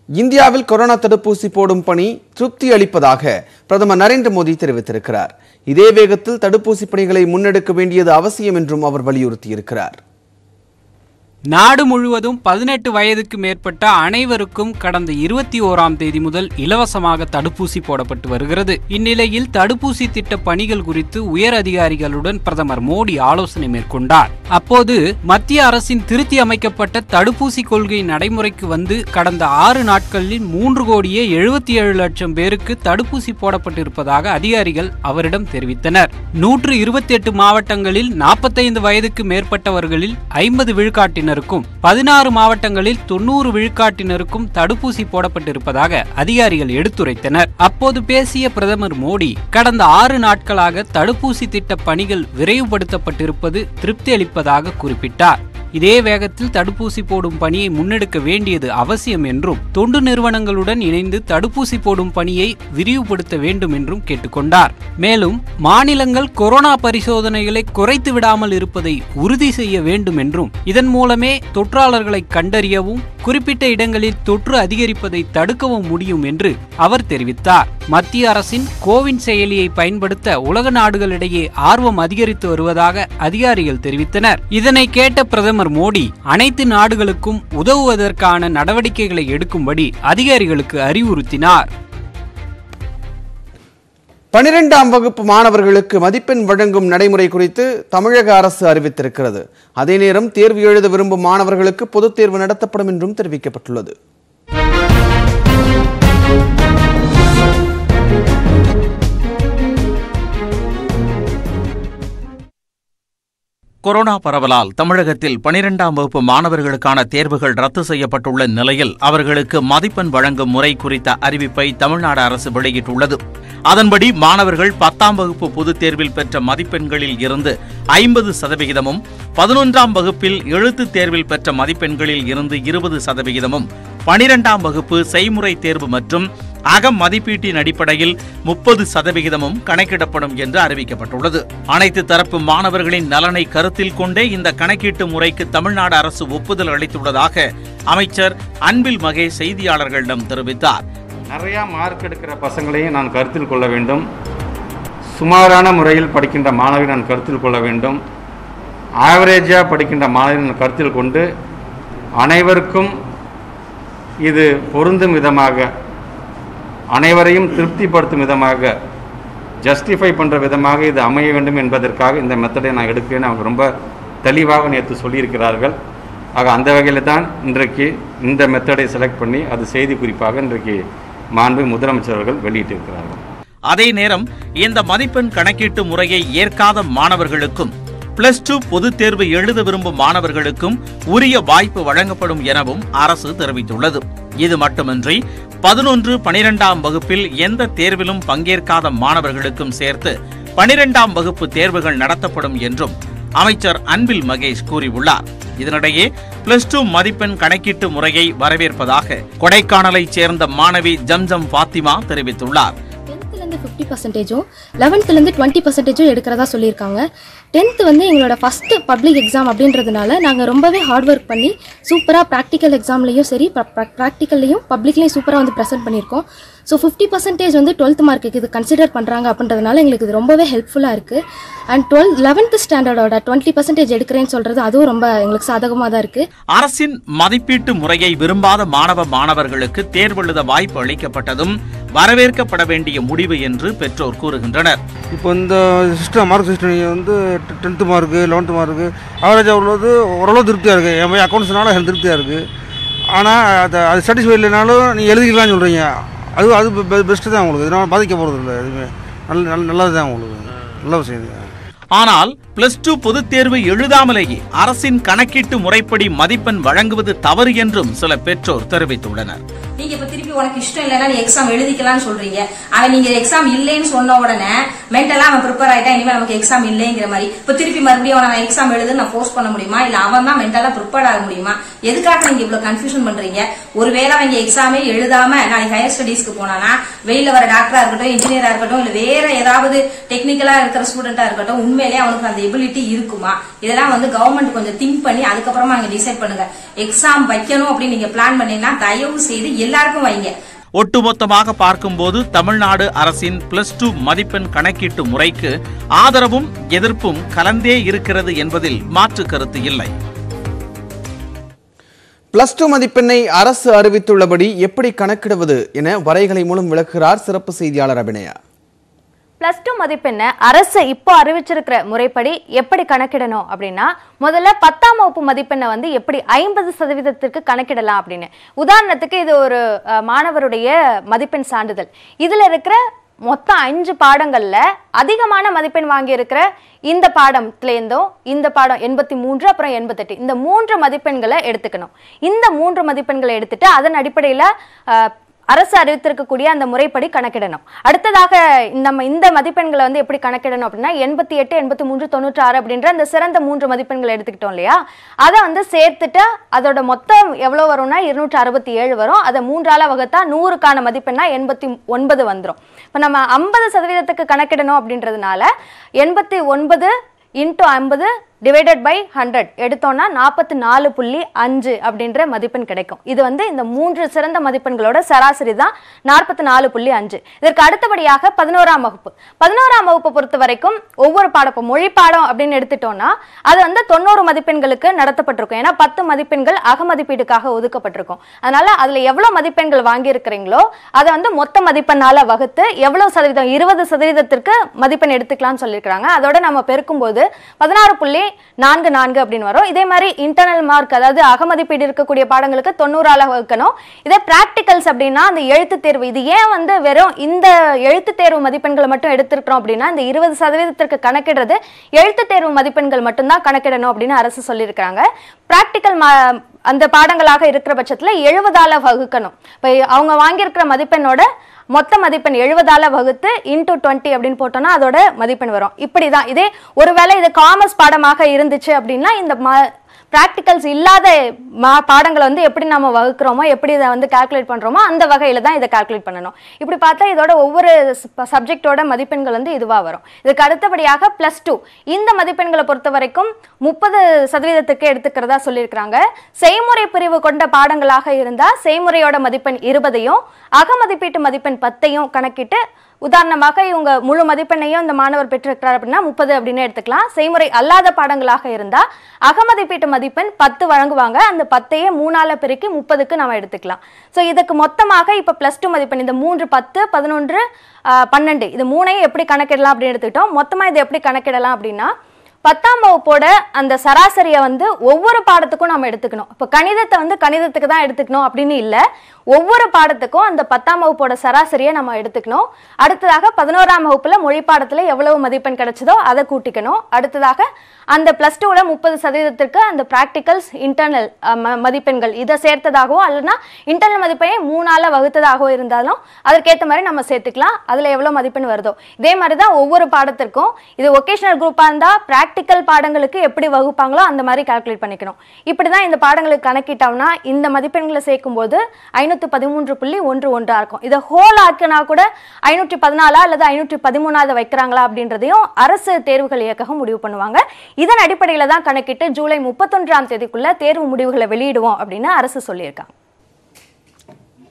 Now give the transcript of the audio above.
இந்தியாவில் கொரோனா தடுப்பூசி போடும் பணி திருப்தி அளிப்பதாக பிரதமர் நரேந்திர மோடி தெரிவித்திருக்கிறார் இதே வேகத்தில் தடுப்பூசி பணிகளை முன்னெடுக்க வேண்டியது அவசியம் என்றும் அவர் வலியுறுத்தியிருக்கிறார் நாடு முழுவதும் பதினெட்டு வயதுக்கு மேற்பட்ட அனைவருக்கும் கடந்த இருபத்தி ஓராம் தேதி முதல் இலவசமாக தடுப்பூசி போடப்பட்டு வருகிறது இந்நிலையில் தடுப்பூசி திட்ட பணிகள் குறித்து உயர் அதிகாரிகளுடன் பிரதமர் மோடி ஆலோசனை மேற்கொண்டார் அப்போது மத்திய அரசின் திருத்தி அமைக்கப்பட்ட தடுப்பூசி கொள்கை நடைமுறைக்கு வந்து கடந்த ஆறு நாட்களில் மூன்று கோடியே எழுபத்தி ஏழு லட்சம் பேருக்கு தடுப்பூசி போடப்பட்டிருப்பதாக அதிகாரிகள் அவரிடம் தெரிவித்தனர் நூற்று இருபத்தி எட்டு மாவட்டங்களில் நாற்பத்தைந்து வயதுக்கு மேற்பட்டவர்களில் ஐம்பது விழுக்காட்டினருக்கும் பதினாறு மாவட்டங்களில் தொண்ணூறு விழுக்காட்டினருக்கும் தடுப்பூசி போடப்பட்டிருப்பதாக அதிகாரிகள் எடுத்துரைத்தனர் அப்போது பேசிய பிரதமர் மோடி கடந்த ஆறு நாட்களாக தடுப்பூசி திட்ட பணிகள் விரைவுபடுத்தப்பட்டிருப்பது திருப்தி அளிப்பதாக குறிப்பிட்டார் இதே வேகத்தில் தடுப்பூசி போடும் பணியை முன்னெடுக்க வேண்டியது அவசியம் என்றும் தொண்டு நிறுவனங்களுடன் இணைந்து தடுப்பூசி போடும் பணியை விரிவுபடுத்த வேண்டும் என்றும் கேட்டுக்கொண்டார் மேலும் மாநிலங்கள் கொரோனா பரிசோதனைகளை குறைத்து விடாமல் இருப்பதை உறுதி செய்ய வேண்டும் என்றும் இதன் மூலமே தொற்றாளர்களை கண்டறியவும் குறிப்பிட்ட இடங்களில் தொற்று அதிகரிப்பதை தடுக்கவும் முடியும் என்று அவர் தெரிவித்தார் மத்திய அரசின் கோவின் செயலியை பயன்படுத்த உலக நாடுகளிடையே ஆர்வம் அதிகரித்து வருவதாக அதிகாரிகள் தெரிவித்தனர் இதனை கேட்ட பிரதமர் மோடி அனைத்து நாடுகளுக்கும் உதவுவதற்கான நடவடிக்கைகளை எடுக்கும்படி அதிகாரிகளுக்கு அறிவுறுத்தினார் பனிரெண்டாம் வகுப்பு மாணவர்களுக்கு மதிப்பெண் வழங்கும் நடைமுறை குறித்து தமிழக அரசு அறிவித்திருக்கிறது அதே நேரம் தேர்வு எழுத விரும்பும் மாணவர்களுக்கு பொதுத் தேர்வு நடத்தப்படும் என்றும் தெரிவிக்கப்பட்டுள்ளது கொரோனா பரவலால் தமிழகத்தில் பனிரெண்டாம் வகுப்பு மாணவர்களுக்கான தேர்வுகள் ரத்து செய்யப்பட்டுள்ள நிலையில் அவர்களுக்கு மதிப்பெண் வழங்கும் முறை குறித்த அறிவிப்பை தமிழ்நாடு அரசு வெளியிட்டுள்ளது அதன்படி மாணவர்கள் பத்தாம் வகுப்பு பொதுத் தேர்வில் பெற்ற மதிப்பெண்களில் இருந்து ஐம்பது சதவிகிதமும் பதினொன்றாம் வகுப்பில் எழுத்துத் தேர்வில் பெற்ற மதிப்பெண்களில் இருந்து இருபது சதவிகிதமும் பனிரெண்டாம் வகுப்பு செய்முறை தேர்வு மற்றும் அகம் மதிப்பீட்டின் அடிப்படையில் முப்பது சதவிகிதமும் கணக்கிடப்படும் என்று அறிவிக்கப்பட்டுள்ளது அனைத்து தரப்பு மாணவர்களின் நலனை கருத்தில் கொண்டே இந்த கணக்கீட்டு முறைக்கு தமிழ்நாடு அரசு ஒப்புதல் அளித்துள்ளதாக அமைச்சர் அன்பில் மகேஷ் செய்தியாளர்களிடம் தெரிவித்தார் நிறையா மார்க் எடுக்கிற பசங்களையும் நான் கருத்தில் கொள்ள வேண்டும் சுமாரான முறையில் படிக்கின்ற மாணவரை நான் கருத்தில் கொள்ள வேண்டும் ஆவரேஜாக படிக்கின்ற மாணவரை நான் கருத்தில் கொண்டு அனைவருக்கும் இது பொருந்தும் விதமாக அனைவரையும் திருப்திப்படுத்தும் விதமாக ஜஸ்டிஃபை பண்ணுற விதமாக இது அமைய வேண்டும் என்பதற்காக இந்த மெத்தடை நான் எடுக்கிறேன்னு அவங்க ரொம்ப தெளிவாக நேற்று சொல்லியிருக்கிறார்கள் ஆக அந்த வகையில் தான் இன்றைக்கு இந்த மெத்தடை செலக்ட் பண்ணி அது செய்தி குறிப்பாக இன்றைக்கு மாண்பு முதலமைச்சர் அவர்கள் வெளியிட்டிருக்கிறார்கள் அதே நேரம் இந்த மதிப்பெண் கணக்கீட்டு முறையை ஏற்காத மாணவர்களுக்கும் பிளஸ் டூ பொதுத் தேர்வு எழுத விரும்பும் மாணவர்களுக்கும் உரிய வாய்ப்பு வழங்கப்படும் எனவும் அரசு தெரிவித்துள்ளது இது மட்டுமின்றி பதினொன்று பனிரெண்டாம் வகுப்பில் எந்த தேர்விலும் பங்கேற்காத மாணவர்களுக்கும் சேர்த்து பனிரெண்டாம் வகுப்பு தேர்வுகள் நடத்தப்படும் என்றும் அமைச்சர் அன்பில் மகேஷ் கூறியுள்ளார் இதனிடையே பிளஸ் டூ மதிப்பெண் கணக்கீட்டு முறையை வரவேற்பதாக கொடைக்கானலைச் சேர்ந்த மாணவி ஜம்ஜம் ஃபாத்திமா தெரிவித்துள்ளார் டென்த்துலேருந்து ஃபிஃப்டி பர்சன்டேஜும் லெவன்த்துலேருந்து டுவெண்ட்டி பர்சன்டேஜும் எடுக்கிறதா சொல்லியிருக்காங்க டென்த்து வந்து எங்களோட ஃபஸ்ட்டு பப்ளிக் எக்ஸாம் அப்படின்றதுனால நாங்கள் ரொம்பவே ஹார்ட் ஒர்க் பண்ணி சூப்பராக ப்ராக்டிக்கல் எக்ஸாம்லேயும் சரி ப்ராக்டிக்கல்லையும் பப்ளிக்லேயும் சூப்பராக வந்து ப்ரெசென்ட் பண்ணியிருக்கோம் ஸோ ஃபிஃப்டி பர்சன்டேஜ் வந்து டுவெல்த் மார்க்குக்கு இது கன்சிடர் பண்ணுறாங்க அப்படின்றதுனால எங்களுக்கு இது ரொம்பவே ஹெல்ப்ஃபுல்லாக இருக்குது அண்ட் டுவெல் லெவன்த்து ஸ்டாண்டர்டோட டுவெண்ட்டி பர்சன்டேஜ் எடுக்கிறேன்னு சொல்கிறது அதுவும் ரொம்ப எங்களுக்கு சாதகமாக தான் இருக்குது அரசின் மதிப்பீட்டு முறையை விரும்பாத மாணவ மாணவர்களுக்கு தேர்வெழுத வாய்ப்பு அளிக்கப்பட்டதும் வரவேற்கப்பட வேண்டிய முடிவு என்று பெற்றோர் கூறுகின்றனர் இப்போ இந்த சிஸ்டம் மார்க் சிஸ்டம் வந்து tenth mark eleventh mark average அவ்வளோது ஓரளவு திருப்தியாக இருக்குது என் அக்கௌண்ட்ஸ்னால எனக்கு திருப்தியாக இருக்குது ஆனால் அது அது சாட்டிஸ்ஃபை இல்லைனாலும் நீங்கள் எழுதிக்கலாம்னு சொல்கிறீங்க அது அது பெஸ்ட்டு தான் உங்களுக்கு இதனால் பாதிக்க போகிறது இல்லை எதுவுமே நல்ல நல்ல நல்லது தான் உங்களுக்கு நல்ல விஷயம் இது ஆனால் பிளஸ் டூ பொதுத் தேர்வு எழுதாமலேயே அரசின் கணக்கீட்டு முறைப்படி மதிப்பெண் வழங்குவது தவறு என்றும் சில பெற்றோர் தெரிவித்துள்ளனர் நீங்க இப்ப திருப்பி உனக்கு இஷ்டம் இல்லைன்னா நீ எக்ஸாம் எழுதிக்கலாம்னு சொல்றீங்க அவன் நீங்க எக்ஸாம் இல்லைன்னு சொன்ன உடனே மென்டலா அவன் ப்ரிப்பேர் ஆயிட்டா இனிமே நமக்கு எக்ஸாம் இல்லைங்கிற மாதிரி இப்ப திருப்பி மறுபடியும் அவனை நான் எக்ஸாம் எழுதுன்னு நான் ஃபோர்ஸ் பண்ண முடியுமா இல்ல அவன் தான் மென்டலா ப்ரிப்பேர் ஆக முடியுமா எதுக்காக நீங்க இவ்வளவு கன்ஃபியூஷன் பண்றீங்க ஒருவேளை அவங்க எக்ஸாமே எழுதாம நாளைக்கு ஹையர் ஸ்டடீஸ்க்கு போனானா வெளியில வர டாக்டரா இருக்கட்டும் இன்ஜினியரா இருக்கட்டும் இல்ல வேற ஏதாவது டெக்னிக்கலா இருக்கிற ஸ்டூடெண்டா இருக்கட்டும் உண்மையிலேயே அவனுக்கு அந்த எபிலிட்டி இருக்குமா இதெல்லாம் வந்து கவர்மெண்ட் கொஞ்சம் திங்க் பண்ணி அதுக்கப்புறமா அங்க டிசைட் பண்ணுங்க எக்ஸாம் வைக்கணும் அப்படின்னு நீங்க பிளான் பண்ணீங்கன்னா தயவு செய்து எல்லாருக்கும் வைங்க ஒட்டுமொத்தமாக பார்க்கும்போது தமிழ்நாடு அரசின் பிளஸ் டூ மதிப்பெண் கணக்கீட்டு முறைக்கு ஆதரவும் எதிர்ப்பும் கலந்தே இருக்கிறது என்பதில் மாற்று கருத்து இல்லை பிளஸ் டூ மதிப்பெண்ணை அரசு அறிவித்துள்ளபடி எப்படி கணக்கிடுவது என வரைகலை மூலம் விளக்குகிறார் சிறப்பு செய்தியாளர் அபிநயா பிளஸ் டூ மதிப்பெண்ணை அரசு இப்போ அறிவிச்சிருக்கிற முறைப்படி எப்படி கணக்கிடணும் அப்படின்னா முதல்ல பத்தாம் வகுப்பு மதிப்பெண்ணை வந்து எப்படி ஐம்பது சதவீதத்திற்கு கணக்கிடலாம் அப்படின்னு உதாரணத்துக்கு இது ஒரு அஹ், மாணவருடைய மதிப்பெண் சான்றிதழ் இதுல இருக்கிற மொத்தம் அஞ்சு பாடங்கள்ல அதிகமான மதிப்பெண் வாங்கி இருக்கிற இந்த பாடத்துலேருந்தும் இந்த பாடம் எண்பத்தி மூன்று அப்புறம் எண்பத்தெட்டு இந்த மூன்று மதிப்பெண்களை எடுத்துக்கணும் இந்த மூன்று மதிப்பெண்களை எடுத்துட்டு அதன் அடிப்படையில அஹ், அரசு அறிவித்திருக்கக்கூடிய அந்த முறைப்படி கணக்கிடணும் அடுத்ததாக நம்ம இந்த மதிப்பெண்களை வந்து எப்படி கணக்கிடணும் அப்படின்னா எண்பத்தி எட்டு எண்பத்தி மூன்று தொண்ணூற்றி ஆறு அப்படின்ற அந்த சிறந்த மூன்று மதிப்பெண்களை எடுத்துக்கிட்டோம் இல்லையா அதை வந்து சேர்த்துட்டு அதோட மொத்தம் எவ்வளோ வரும்னா இருநூற்றி அறுபத்தி ஏழு வரும் அதை மூன்றால வகுத்தா நூறுக்கான மதிப்பெண்ணா எண்பத்தி ஒன்பது வந்துடும் இப்போ நம்ம ஐம்பது சதவீதத்துக்கு கணக்கிடணும் அப்படின்றதுனால எண்பத்தி ஒன்பது இன்ட்டு ஐம்பது டிவைடட் பை ஹண்ட்ரட் எடுத்தோம்னா நாற்பத்தி நாலு புள்ளி அஞ்சு அப்படின்ற மதிப்பெண் கிடைக்கும் இது வந்து இந்த மூன்று சிறந்த மதிப்பெண்களோட சராசரி தான் நாற்பத்தி நாலு புள்ளி அஞ்சு இதற்கு அடுத்தபடியாக பதினோராம் வகுப்பு பதினோராம் வகுப்பு பொறுத்த வரைக்கும் ஒவ்வொரு பாடம் இப்போ மொழி பாடம் அப்படின்னு எடுத்துட்டோம்னா அது வந்து தொண்ணூறு மதிப்பெண்களுக்கு நடத்தப்பட்டிருக்கும் ஏன்னா பத்து மதிப்பெண்கள் அகமதிப்பீடுக்காக ஒதுக்கப்பட்டிருக்கும் அதனால அதுல எவ்வளவு மதிப்பெண்கள் வாங்கியிருக்கிறீங்களோ அதை வந்து மொத்த மதிப்பெண்ணால வகுத்து எவ்வளவு சதவீதம் இருபது சதவீதத்திற்கு மதிப்பெண் எடுத்துக்கலாம்னு சொல்லியிருக்கிறாங்க அதோட நம்ம பெருக்கும்போது பதினாறு புள்ளி நான்கு நான்கு அப்படின்னு வரும் இதே மாதிரி இன்டர்னல் மார்க் அதாவது அகமதிப்பீடு இருக்கக்கூடிய பாடங்களுக்கு தொண்ணூறால வகுக்கணும் இதே பிராக்டிகல்ஸ் அப்படின்னா அந்த எழுத்து தேர்வு இது ஏன் வந்து வெறும் இந்த எழுத்து தேர்வு மதிப்பெண்களை மட்டும் எடுத்திருக்கிறோம் அப்படின்னா இந்த இருபது சதவீதத்திற்கு கணக்கிடுறது எழுத்து தேர்வு மதிப்பெண்கள் மட்டும்தான் கணக்கிடணும் அப்படின்னு அரசு சொல்லியிருக்கிறாங்க பிராக்டிக்கல் அந்த பாடங்களாக இருக்கிற பட்சத்துல எழுபதால வகுக்கணும் இப்போ அவங்க வாங்கியிருக்கிற மதிப்பெண்ணோட மொத்த மதிப்பெண் எழுபதால வகுத்து இன்டூ டுவெண்ட்டி அப்படின்னு போட்டோம்னா அதோட மதிப்பெண் வரும் இப்படிதான் இதே ஒருவேளை இது காமர்ஸ் பாடமாக இருந்துச்சு அப்படின்னா இந்த ப்ராக்டிகல்ஸ் இல்லாத மா பாடங்களை வந்து எப்படி நம்ம வகுக்கிறோமோ எப்படி இதை வந்து கால்குலேட் பண்ணுறோமோ அந்த வகையில் தான் இதை கால்குலேட் பண்ணணும் இப்படி பார்த்தா இதோட ஒவ்வொரு சப்ஜெக்டோட மதிப்பெண்கள் வந்து இதுவாக வரும் இதுக்கு அடுத்தபடியாக ப்ளஸ் டூ இந்த மதிப்பெண்களை பொறுத்த வரைக்கும் முப்பது சதவீதத்துக்கு எடுத்துக்கிறதா சொல்லியிருக்கிறாங்க செய்முறை பிரிவு கொண்ட பாடங்களாக இருந்தால் செய்முறையோட மதிப்பெண் இருபதையும் அகமதிப்பீட்டு மதிப்பெண் பத்தையும் கணக்கிட்டு உதாரணமாக இவங்க முழு மதிப்பெண்ணையும் இந்த மாணவர் பெற்றிருக்கிறார் அப்படின்னா முப்பது அப்படின்னு எடுத்துக்கலாம் செய்முறை அல்லாத பாடங்களாக இருந்தா அகமதிப்பீட்டு மதிப்பெண் பத்து வழங்குவாங்க அந்த பத்தையே மூணால பெருக்கி முப்பதுக்கு நம்ம எடுத்துக்கலாம் ஸோ இதுக்கு மொத்தமாக இப்போ ப்ளஸ் டூ மதிப்பெண் இந்த மூன்று பத்து பதினொன்று ஆஹ், பன்னெண்டு இது மூணையும் எப்படி கணக்கிடலாம் அப்படின்னு எடுத்துக்கிட்டோம் மொத்தமாக இது எப்படி கணக்கிடலாம் அப்படின்னா பத்தாம் வகுப்போட அந்த சராசரியை வந்து ஒவ்வொரு பாடத்துக்கும் நம்ம எடுத்துக்கணும் இப்போ கணிதத்தை வந்து கணிதத்துக்கு தான் எடுத்துக்கணும் அப்படின்னு இல்லை ஒவ்வொரு பாடத்துக்கும் அந்த பத்தாம் வகுப்போட சராசரியை நம்ம எடுத்துக்கணும் அடுத்ததாக பதினோராம் வகுப்புல மொழி பாடத்துல எவ்வளவு மதிப்பெண் கிடைச்சதோ அதை கூட்டிக்கணும் அடுத்ததாக அந்த பிளஸ் டூல முப்பது சதவீதத்திற்கு அந்த ப்ராக்டிகல்ஸ் இன்டர்னல் மதிப்பெண்கள் இதை சேர்த்ததாகவோ அல்லனா இன்டர்னல் மதிப்பெண்ணை மூணால வகுத்ததாகவோ இருந்தாலும் அதற்கேற்ற மாதிரி நம்ம சேர்த்துக்கலாம் அதுல எவ்வளவு மதிப்பெண் வருதோ இதே மாதிரி தான் ஒவ்வொரு பாடத்திற்கும் இது ஒகேஷனல் குரூப்பா இருந்தா ப்ராக்டிக்கல் பாடங்களுக்கு எப்படி வகுப்பாங்களோ அந்த மாதிரி கால்குலேட் பண்ணிக்கணும் இப்படி தான் இந்த பாடங்களுக்கு கணக்கிட்டோம்னா இந்த மதிப்பெண்களை சேர்க்கும்போது ஐநூற்றி பதிமூன்று புள்ளி ஒன்று ஒன்றா இருக்கும் இதை ஹோல் ஆக்கினா கூட ஐநூற்றி பதினாலா அல்லது ஐநூற்றி பதிமூணாவது வைக்கிறாங்களா அப்படின்றதையும் அரசு தேர்வுகள் இயக்ககம் முடிவு பண்ணுவாங்க இதன் அடிப்படையில் தான் கணக்கிட்டு ஜூலை முப்பத்தொன்றாம் தேதிக்குள்ள தேர்வு முடிவுகளை வெளியிடுவோம் அப்படின்னு அரசு சொல்லியிருக்காங்க